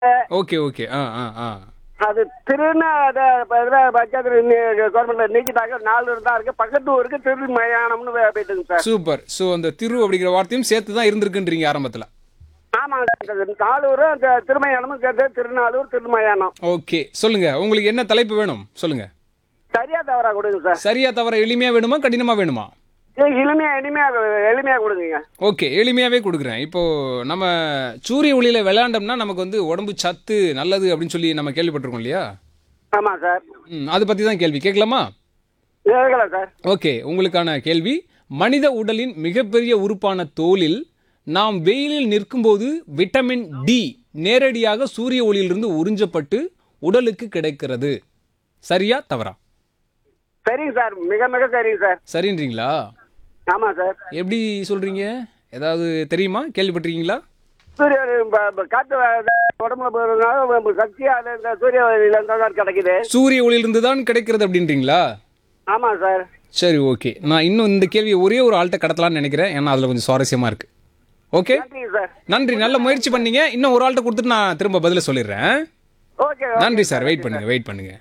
Okay okay ஆ ஆ ஆ அது திருநா panchayat government நீக்கிட்டாங்க நாலு தான் இருக்கு பக்கத்து ஊருக்கு திரு மயானம்னு வே- போயிட்டுங்க சார் சூப்பர் ஸோ அந்த திரு அப்படிங்கிற வார்த்தையும் சேர்த்து தான் இருந்திருக்குன்றீங்க ஆரம்பத்தில் ஆமாங்க சார் நாலூரும் இந்த திருமயானமும் சேர்த்து திருநாளூர் திருமயானம் ஓகே சொல்லுங்க உங்களுக்கு என்ன தலைப்பு வேணும் சொல்லுங்க சரியா தவறா கொடுங்க சார் சரியா தவிர எளிமையா வேணுமா கடினமா வேணுமா ஏய், எளிமையா எளிமையா எளிமையா கொடுங்க ஓகே எளிமையாவே கொடுக்குறேன் இப்போ நம்ம சூரிய ஒளியில விளையாண்டோம்னா நமக்கு வந்து உடம்பு சத்து நல்லது அப்படின்னு சொல்லி நம்ம கேள்விப்பட்டிருக்கோம் இல்லையா ஆமா சார் ம் அதை பத்தி தான் கேள்வி கேட்கலாமா கேட்கல சார் ஓகே உங்களுக்கான கேள்வி மனித உடலின் மிகப்பெரிய உறுப்பான தோலில் நாம் வெயிலில் நிற்கும்போது விட்டமின் டி நேரடியாக சூரிய ஒளியிலிருந்து உறிஞ்சப்பட்டு உடலுக்கு கிடைக்கிறது சரியா தவறா சரிங்க சார் மிக மிக சரிங்க சார் சரின்றீங்களா ஆமா சார் எப்படி சொல்றீங்க ஏதாவது தெரியுமா கேள்விப்பட்டிருக்கீங்களா சூரிய ப- ப- காத்து வ- உடம்புல போறதுனால சக்தி அது இந்த சூரிய ஒளியில இருந்தா தான் கிடைக்குது சூரிய ஒளியிலிருந்து தான் கிடைக்கிறது அப்படின்றீங்களா ஆமா சார் சரி ஓகே நான் இன்னும் இந்த கேள்வியை ஒரே ஒரு ஆள்கிட்ட கடத்தலாம்னு நினைக்கிறேன் ஏன்னா அதில் கொஞ்சம் சுவாரஸ்யமா இருக்கு ஓகே நன்றிங்க சார் நன்றி நல்ல முயற்சி பண்ணீங்க இன்னும் ஒரு ஆள்கிட்ட கொடுத்துட்டு நான் திரும்ப பதில சொல்லிடுறேன் ஓகே நன்றி சார் வெயிட் பண்ணுங்க வெயிட் பண்ணுங்க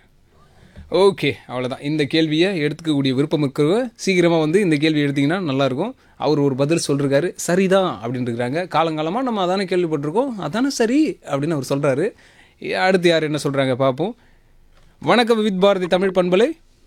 ஓகே அவ்வளோதான் இந்த கேள்வியை எடுத்துக்கக்கூடிய விருப்பம் இருக்கிறவங்க சீக்கிரமாக வந்து இந்த கேள்வி எடுத்தீங்கன்னா நல்லாயிருக்கும் அவர் ஒரு பதில் சொல்லிருக்காரு சரிதான் அப்படின்னு இருக்கிறாங்க காலங்காலமாக நம்ம அதானே கேள்விப்பட்டிருக்கோம் அதானே சரி அப்படின்னு அவர் சொல்கிறாரு அடுத்து யார் என்ன சொல்கிறாங்க பார்ப்போம் வணக்கம் வித் பாரதி தமிழ் பண்பலை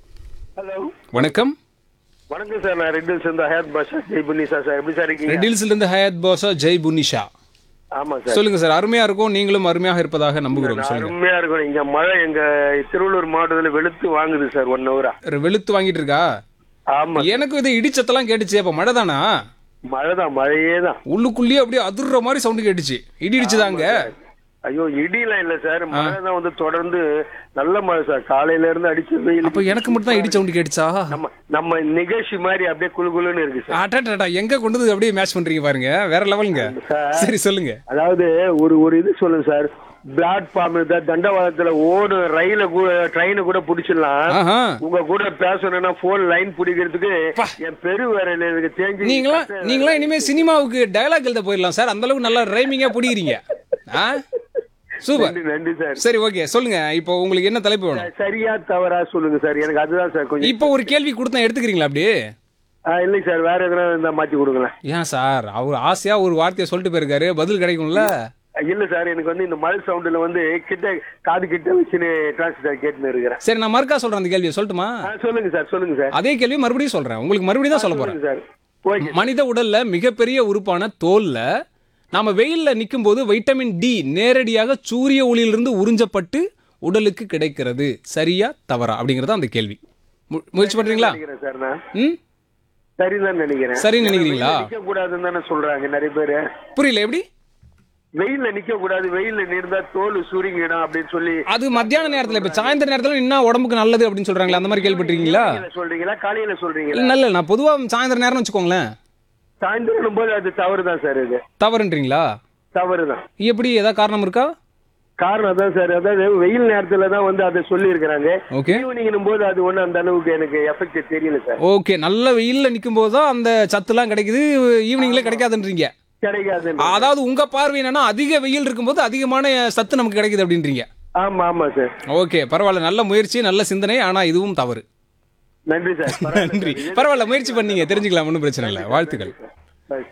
ஹலோ வணக்கம் வணக்கம் சார் நான் ரெண்டு சேர்ந்த ஹேத் பாஷா ஜெய் புனிசா சார் எப்படி சார் இருக்கீங்க ரெட்டில்ஸ்லேருந்து ஹயாத் பாஷா ஜெய் புனிஷா ஆமா சார் சொல்லுங்க சார் அருமையாக இருக்கும் நீங்களும் அருமையாக இருப்பதாக நம்புகிறோம் சொல்லுங்க அருமையா இருக்கும் இங்க மழை எங்க திருவள்ளூர் மாவட்டத்துல வெளுத்து வாங்குது சார் ஒன் ஹவரா வெளுத்து வாங்கிட்டு இருக்கா ஆமா எனக்கு இது இடிச்சத்தெல்லாம் கேட்டுச்சு அப்போ மழை தானா மழை தான் மழையே தான் உள்ளுக்குள்ளேயே அப்படியே அதிர்ற மாதிரி சவுண்டு கேட்டுச்சு இடி இடிச்சுதாங்க ஐயோ இடிலாம் இல்ல சார் மழை தான் வந்து தொடர்ந்து நல்ல மழை சார் காலையில இருந்து அடிச்சு வெயில் அப்ப எனக்கு மட்டும் தான் இடி சவுண்டு கேட்டுச்சா நம்ம நம்ம நிகழ்ச்சி மாதிரி அப்படியே குளு குளுன்னு இருக்கு சார் அடடடா எங்க கொண்டு வந்து அப்படியே மேட்ச் பண்றீங்க பாருங்க வேற லெவலுங்க சரி சொல்லுங்க அதாவது ஒரு ஒரு இது சொல்லுங்க சார் பிளாட்ஃபார்ம் தண்டவாளத்துல ஓடு ரயில ட்ரெயினை கூட பிடிச்சிடலாம் ஆஹா உங்க கூட பேசணும்னா போன் லைன் பிடிக்கிறதுக்கு என் பெரு வேறையில எனக்கு தேஞ்சு நீங்களா நீங்களா இனிமே சினிமாவுக்கு டயலாக் எழுத போயிடலாம் சார் அந்த அளவுக்கு நல்லா ரைமிங்கா பிடிக்கிறீங்க ஆ சூப்பர் நன்றி நன்றி சார் சரி ஓகே சொல்லுங்க இப்போ உங்களுக்கு என்ன தலைப்பு வேணும் சரியா தவறா சொல்லுங்க சார் எனக்கு அதுதான் சார் கொஞ்சம் இப்போ ஒரு கேள்வி கொடுத்தா எடுத்துக்கிறீங்களா அப்படியே ஆ, இல்லை சார் வேற எதனா இருந்தா மாத்தி கொடுங்களேன் ஏன் சார் அவர் ஆசையா ஒரு வார்த்தையை சொல்லிட்டு போயிருக்காரு பதில் கிடைக்கும்ல இல்ல சார் எனக்கு வந்து இந்த மழை சவுண்டுல வந்து கிட்ட காது கிட்ட வச்சுன்னு டிரான்ஸ்லேட்டர் கேட்டுன்னு இருக்கிறேன் சரி நான் மறுக்கா சொல்றேன் அந்த கேள்வியை சொல்லட்டுமா ஆ, சொல்லுங்க சார் சொல்லுங்க சார் அதே கேள்வி மறுபடியும் சொல்றேன் உங்களுக்கு மறுபடியும் தான் சொல்ல போறேன் சொல்லுங்க சார் ஓகே மனித உடல்ல மிகப்பெரிய உறுப்பான தோல்ல நாம வெயில்ல நிக்கும்போது வைட்டமின் டி நேரடியாக சூரிய ஒளியிலிருந்து உறிஞ்சப்பட்டு உடலுக்கு கிடைக்கிறது சரியா தவறா அப்படிங்கறது அந்த கேள்வி மு- முயற்சி பண்றீங்களா நினைக்கிறேன் சார் நான் ம் சரிதான் நினைக்கிறேன் சரின்னு நினைக்கிறீங்களா நிக்க கூடாதுன்னு தானே சொல்றாங்க நிறைய பேரு புரியல எப்படி வெயில்ல நிக்க கூடாது வெயில்ல நின்றா தோல் சுருங்கிடும் அப்படின்னு சொல்லி அது மத்தியான நேரத்துல இப்ப சாயந்தர நேரத்துல நின்னா உடம்புக்கு நல்லது அப்படின்னு சொல்றாங்களா அந்த மாதிரி கேள்விப்பட்டிருக்கீங்களா காலையில சொல்றீங்களா காலையில சொல்றீங்களா இல்ல நல்ல நான் பொதுவா சாயந்தர நேரம் வச்சுக்கோங்களேன் சாயந்தரம் போது அது தவறு தான் சார் இது தவறுன்றீங்களா தவறு தான் எப்படி ஏதாவது காரணம் இருக்கா காரணம் தான் சார் அதாவது வெயில் நேரத்துல தான் வந்து அதை சொல்லி இருக்கிறாங்க ஓகே ஈவினிங் போது அது ஒண்ணு அந்த அளவுக்கு எனக்கு எஃபெக்ட் தெரியல சார் ஓகே நல்ல வெயில்ல நிக்கும் போது தான் அந்த சத்துலாம் கிடைக்குது ஈவினிங்ல கிடைக்காதுன்றீங்க கிடைக்காது அதாவது உங்க பார்வை என்னன்னா அதிக வெயில் இருக்கும்போது அதிகமான சத்து நமக்கு கிடைக்குது அப்படின்றீங்க ஆமா ஆமா சார் ஓகே பரவாயில்ல நல்ல முயற்சி நல்ல சிந்தனை ஆனா இதுவும் தவறு நன்றி சார் நன்றி பரவாயில்ல முயற்சி பண்ணீங்க தெரிஞ்சுக்கலாம் ஒன்றும் பிரச்சனை இல்லை வாழ்த்துக்கள் Bye.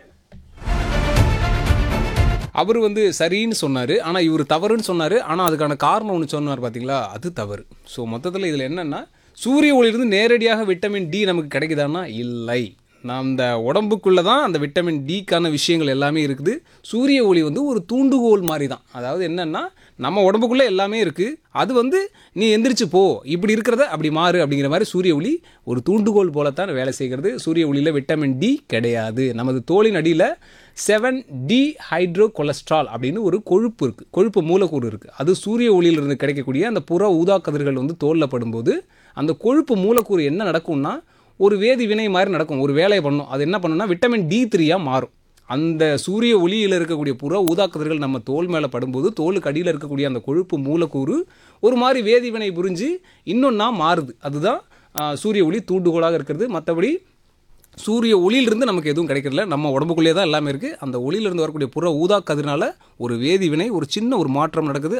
அவர் வந்து சரின்னு சொன்னார் ஆனால் இவர் தவறுன்னு சொன்னார் ஆனால் அதுக்கான காரணம் ஒன்று சொன்னார் பார்த்தீங்களா அது தவறு ஸோ மொத்தத்தில் இதில் என்னென்னா சூரிய ஒளியிலிருந்து நேரடியாக விட்டமின் டி நமக்கு கிடைக்குதான்னா இல்லை நாம் இந்த உடம்புக்குள்ளே தான் அந்த விட்டமின் டிக்கான விஷயங்கள் எல்லாமே இருக்குது சூரிய ஒளி வந்து ஒரு தூண்டுகோல் மாதிரி தான் அதாவது என்னென்னா நம்ம உடம்புக்குள்ளே எல்லாமே இருக்குது அது வந்து நீ எந்திரிச்சு போ இப்படி இருக்கிறத அப்படி மாறு அப்படிங்கிற மாதிரி சூரிய ஒளி ஒரு தூண்டுகோல் போலத்தான் வேலை செய்கிறது சூரிய ஒளியில் விட்டமின் டி கிடையாது நமது தோலின் அடியில் செவன் டி ஹைட்ரோ கொலஸ்ட்ரால் அப்படின்னு ஒரு கொழுப்பு இருக்குது கொழுப்பு மூலக்கூறு இருக்குது அது சூரிய ஒளியிலிருந்து கிடைக்கக்கூடிய அந்த புற ஊதா கதிர்கள் வந்து தோலில் படும்போது அந்த கொழுப்பு மூலக்கூறு என்ன நடக்கும்னா ஒரு வேதி வினை மாதிரி நடக்கும் ஒரு வேலையை பண்ணும் அது என்ன பண்ணுன்னா விட்டமின் டி த்ரீயாக மாறும் அந்த சூரிய ஒளியில் இருக்கக்கூடிய புற ஊதா கதிர்கள் நம்ம தோல் மேலே படும்போது தோலுக்கு அடியில் இருக்கக்கூடிய அந்த கொழுப்பு மூலக்கூறு ஒரு மாதிரி வேதிவினை புரிஞ்சு இன்னொன்னா மாறுது அதுதான் ஆ, சூரிய ஒளி தூண்டுகோலாக இருக்கிறது மற்றபடி சூரிய ஒளியிலிருந்து நமக்கு எதுவும் கிடைக்கிறதில்ல நம்ம உடம்புக்குள்ளேயே தான் எல்லாமே இருக்குது அந்த ஒளியிலிருந்து வரக்கூடிய புற ஊதா கதிர்னால ஒரு வேதிவினை ஒரு சின்ன ஒரு மாற்றம் நடக்குது